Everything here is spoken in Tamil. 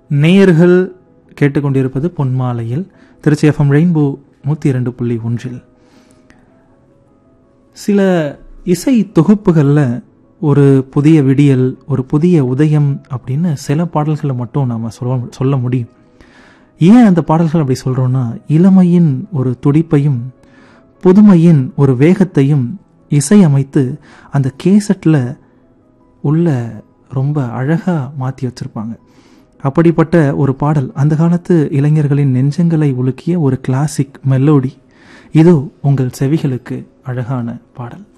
நேயர்கள் கேட்டுக்கொண்டிருப்பது பொன்மாலையில் திருச்சி எஃப்எம் ரெயின்போ நூற்றி இரண்டு புள்ளி ஒன்றில் சில இசை தொகுப்புகளில் ஒரு புதிய விடியல் ஒரு புதிய உதயம் அப்படின்னு சில பாடல்களை மட்டும் நாம் சொல்ல சொல்ல முடியும் ஏன் அந்த பாடல்கள் அப்படி சொல்கிறோன்னா இளமையின் ஒரு துடிப்பையும் புதுமையின் ஒரு வேகத்தையும் இசையமைத்து அந்த கேசட்டில் உள்ள ரொம்ப அழகாக மாற்றி வச்சுருப்பாங்க அப்படிப்பட்ட ஒரு பாடல் அந்த காலத்து இளைஞர்களின் நெஞ்சங்களை உலுக்கிய ஒரு கிளாசிக் மெலோடி இதோ உங்கள் செவிகளுக்கு அழகான பாடல்